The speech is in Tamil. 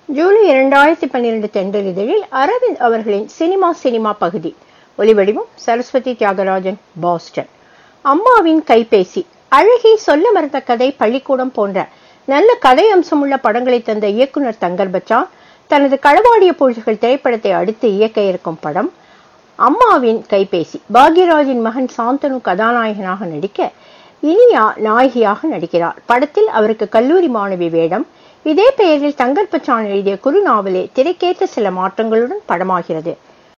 ஜூலை இரண்டாயிரத்தி பன்னிரண்டு தென்றல் இதழில் அரவிந்த் அவர்களின் சினிமா சினிமா பகுதி ஒலிவடிவம் சரஸ்வதி தியாகராஜன் பாஸ்டன் அம்மாவின் கைபேசி அழகி சொல்ல மறந்த கதை பள்ளிக்கூடம் போன்ற நல்ல கதை அம்சமுள்ள படங்களை தந்த இயக்குனர் தங்கர் பச்சான் தனது களவாடிய பொழுதுகள் திரைப்படத்தை அடுத்து இயக்க இருக்கும் படம் அம்மாவின் கைபேசி பாக்யராஜின் மகன் சாந்தனு கதாநாயகனாக நடிக்க இனியா நாயகியாக நடிக்கிறார் படத்தில் அவருக்கு கல்லூரி மாணவி வேடம் இதே பெயரில் தங்கர் பச்சான் எழுதிய குறுநாவலே திரைக்கேற்ற சில மாற்றங்களுடன் படமாகிறது